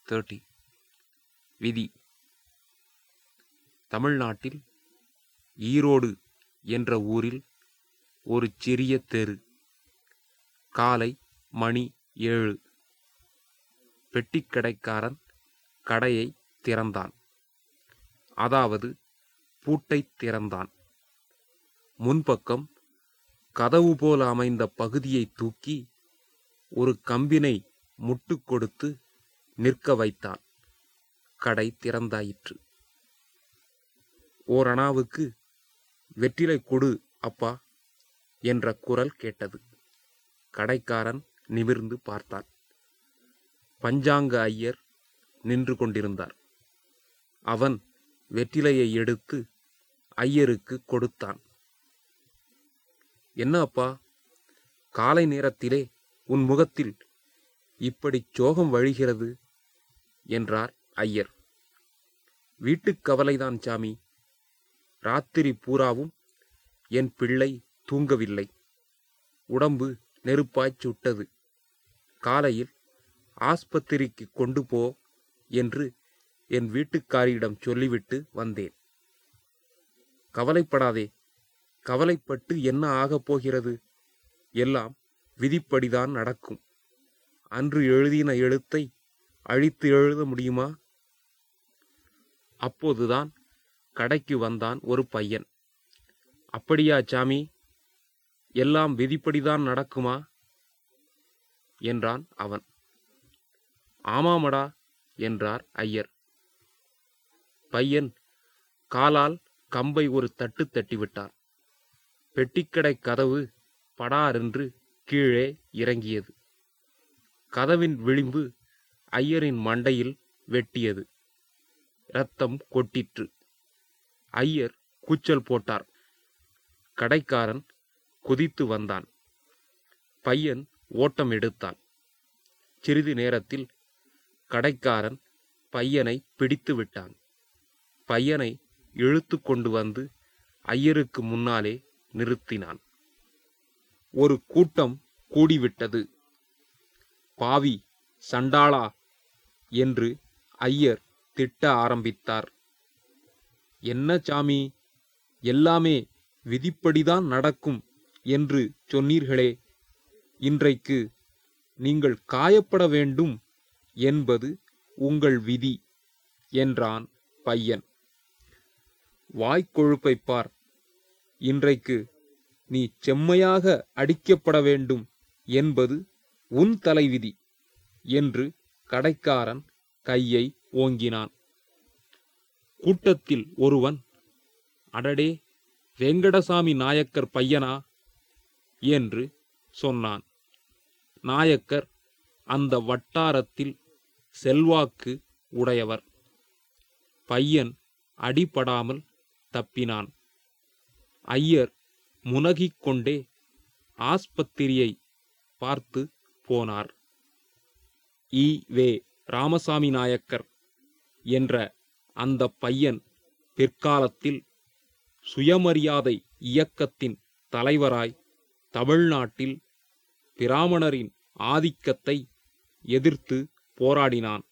thirty விதி தமிழ்நாட்டில் ஈரோடு என்ற ஊரில் ஒரு சிறிய தெரு காலை மணி ஏழு பெட்டிக்கடைக்காரன் கடையை திறந்தான் அதாவது பூட்டை திறந்தான் முன்பக்கம் கதவு போல அமைந்த பகுதியை தூக்கி ஒரு கம்பினை முட்டு கொடுத்து நிற்க வைத்தான் கடை திறந்தாயிற்று ஓரணாவுக்கு வெற்றிலை கொடு அப்பா என்ற குரல் கேட்டது கடைக்காரன் நிமிர்ந்து பார்த்தான் பஞ்சாங்க ஐயர் நின்று கொண்டிருந்தார் அவன் வெற்றிலையை எடுத்து ஐயருக்கு கொடுத்தான் என்ன அப்பா காலை நேரத்திலே உன் முகத்தில் இப்படி சோகம் வழிகிறது என்றார் ஐயர் வீட்டுக் கவலைதான் சாமி ராத்திரி பூராவும் என் பிள்ளை தூங்கவில்லை உடம்பு நெருப்பாய்ச் சுட்டது காலையில் ஆஸ்பத்திரிக்கு கொண்டு போ என்று என் வீட்டுக்காரியிடம் சொல்லிவிட்டு வந்தேன் கவலைப்படாதே கவலைப்பட்டு என்ன ஆகப் போகிறது எல்லாம் விதிப்படிதான் நடக்கும் அன்று எழுதின எழுத்தை அழித்து எழுத முடியுமா அப்போதுதான் கடைக்கு வந்தான் ஒரு பையன் அப்படியா சாமி எல்லாம் விதிப்படிதான் நடக்குமா என்றான் அவன் ஆமாமடா என்றார் ஐயர் பையன் காலால் கம்பை ஒரு தட்டு தட்டிவிட்டார் பெட்டிக்கடை கதவு படாரென்று கீழே இறங்கியது கதவின் விளிம்பு ஐயரின் மண்டையில் வெட்டியது இரத்தம் கொட்டிற்று ஐயர் கூச்சல் போட்டார் கடைக்காரன் குதித்து வந்தான் பையன் ஓட்டம் எடுத்தான் சிறிது நேரத்தில் கடைக்காரன் பையனை பிடித்து விட்டான் பையனை இழுத்து கொண்டு வந்து ஐயருக்கு முன்னாலே நிறுத்தினான் ஒரு கூட்டம் கூடிவிட்டது பாவி சண்டாளா என்று ஐயர் திட்ட ஆரம்பித்தார் என்ன சாமி எல்லாமே விதிப்படிதான் நடக்கும் என்று சொன்னீர்களே இன்றைக்கு நீங்கள் காயப்பட வேண்டும் என்பது உங்கள் விதி என்றான் பையன் வாய்க்கொழுப்பை பார் இன்றைக்கு நீ செம்மையாக அடிக்கப்பட வேண்டும் என்பது உன் தலைவிதி என்று கடைக்காரன் கையை ஓங்கினான் கூட்டத்தில் ஒருவன் அடடே வெங்கடசாமி நாயக்கர் பையனா என்று சொன்னான் நாயக்கர் அந்த வட்டாரத்தில் செல்வாக்கு உடையவர் பையன் அடிபடாமல் தப்பினான் ஐயர் முனகிக் கொண்டே ஆஸ்பத்திரியை பார்த்து போனார் இ வே ராமசாமி நாயக்கர் என்ற அந்த பையன் பிற்காலத்தில் சுயமரியாதை இயக்கத்தின் தலைவராய் தமிழ்நாட்டில் பிராமணரின் ஆதிக்கத்தை எதிர்த்து போராடினான்